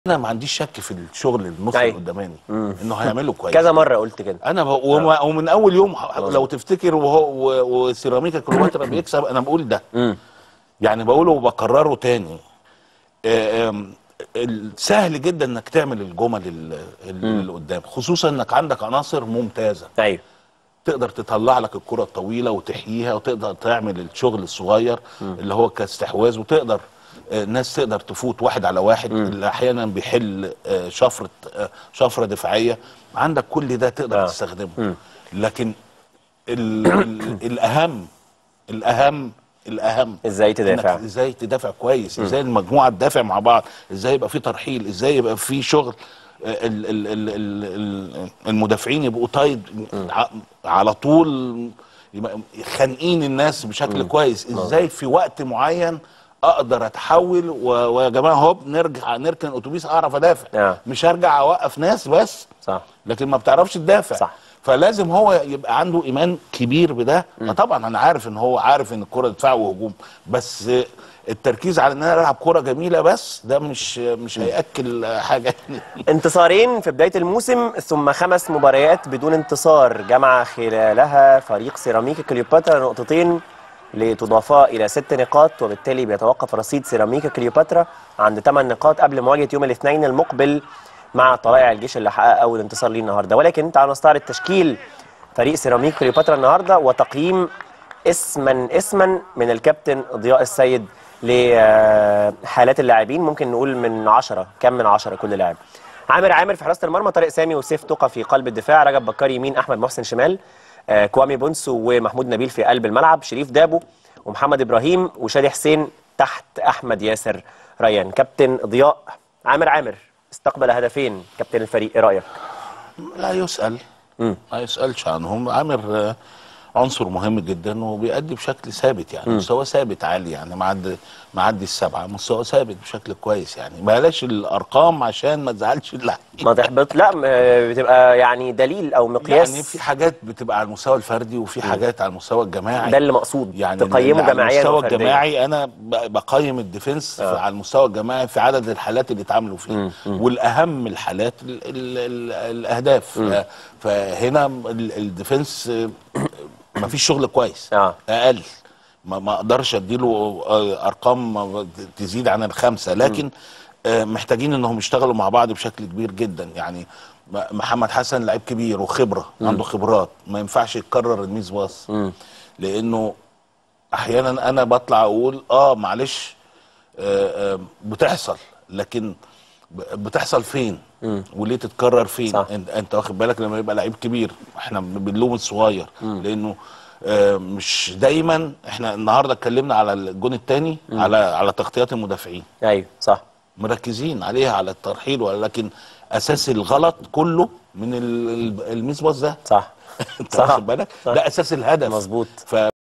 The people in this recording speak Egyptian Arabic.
انا ما عنديش شك في الشغل النص أيوة. القداماني انه هيعمله كويس كذا مره قلت كده انا ب... وما... ومن اول يوم ح- لو تفتكر وهو و... وسيراميكا كليوباترا بيكسب انا بقول ده مم. يعني بقوله وبكرره تاني آه، آم، ال- سهل جدا انك تعمل الجمل ال- ال- اللي قدام خصوصا انك عندك عناصر ممتازه ايوه تقدر تطلع لك الكره الطويله وتحييها وتقدر تعمل الشغل الصغير اللي هو كاستحواذ وتقدر آه، ناس تقدر تفوت واحد على واحد اللي احيانا بيحل آه، شفره آه، شفره دفاعيه عندك كل ده تقدر آه. تستخدمه لكن ال ال الاهم الاهم الاهم ازاي تدافع إنك ازاي تدافع كويس ازاي المجموعه تدافع مع بعض ازاي يبقى في ترحيل ازاي يبقى في شغل آه، ال ال ال ال ال المدافعين يبقوا طايد ع- على طول يبقى خانقين الناس بشكل كويس ازاي في وقت معين اقدر اتحول و- ويا جماعه هوب نرجع نركن اتوبيس اعرف ادافع آه. مش هرجع اوقف ناس بس صح لكن ما بتعرفش تدافع صح. فلازم هو يبقى عنده ايمان كبير بده آه طبعا انا عارف ان هو عارف ان الكره دفاع وهجوم بس التركيز على ان انا العب كره جميله بس ده مش مش هياكل حاجه انتصارين في بداية الموسم ثم خمس مباريات بدون انتصار جمع خلالها فريق سيراميكا كليوباترا نقطتين لتضافا إلى ست نقاط وبالتالي بيتوقف رصيد سيراميكا كليوباترا عند ثمان نقاط قبل مواجهة يوم الاثنين المقبل مع طلائع الجيش اللي حقق أول انتصار ليه النهارده ولكن تعالوا نستعرض تشكيل فريق سيراميكا كليوباترا النهارده وتقييم اسما اسما من الكابتن ضياء السيد لحالات اللاعبين ممكن نقول من عشرة كم من عشرة كل لاعب عامر عامر في حراسه المرمى طارق سامي وسيف تقى في قلب الدفاع رجب بكار يمين احمد محسن شمال آه، كوامي بونسو ومحمود نبيل في قلب الملعب شريف دابو ومحمد ابراهيم وشادي حسين تحت احمد ياسر ريان كابتن ضياء عامر عامر استقبل هدفين كابتن الفريق ايه رايك لا يسال ما يسالش عنهم عامر آه، عنصر مهم جدا وبيأدي بشكل ثابت يعني مستواه ثابت عالي يعني معدي معدي السبعه مستواه ثابت بشكل كويس يعني بلاش الارقام عشان ما تزعلش اللعيب ما تحبط لا م- آه، بتبقى يعني دليل او مقياس يعني في حاجات بتبقى على المستوى الفردي وفي حاجات على المستوى الجماعي ده اللي مقصود يعني تقيمه على جماعيا المستوى وفرديا. الجماعي انا ب- بقيم الديفنس آه. آه. على المستوى الجماعي في عدد الحالات اللي اتعاملوا فيه والاهم الحالات ال ال ال الاهداف ف- فهنا ال- الديفنس آه، ما فيش شغل كويس آه. اقل ما ما اقدرش اديله آه، ارقام تزيد عن الخمسه لكن آه، محتاجين انهم يشتغلوا مع بعض بشكل كبير جدا يعني م- محمد حسن لعيب كبير وخبره عنده خبرات ما ينفعش يتكرر الميس باص لانه احيانا انا بطلع اقول اه معلش آه، آه، بتحصل لكن ب- بتحصل فين وليه تتكرر فين صح. انت, انت واخد بالك لما يبقى لعيب كبير احنا بنلوم الصغير لانه آه، مش دايما احنا النهارده اتكلمنا على الجون الثاني على على تغطيات المدافعين ايوه صح مركزين عليها على الترحيل ولكن اساس الغلط كله من ال- ال- الميس باص ده صح انت صح. واخد بالك صح. ده اساس الهدف مظبوط. ف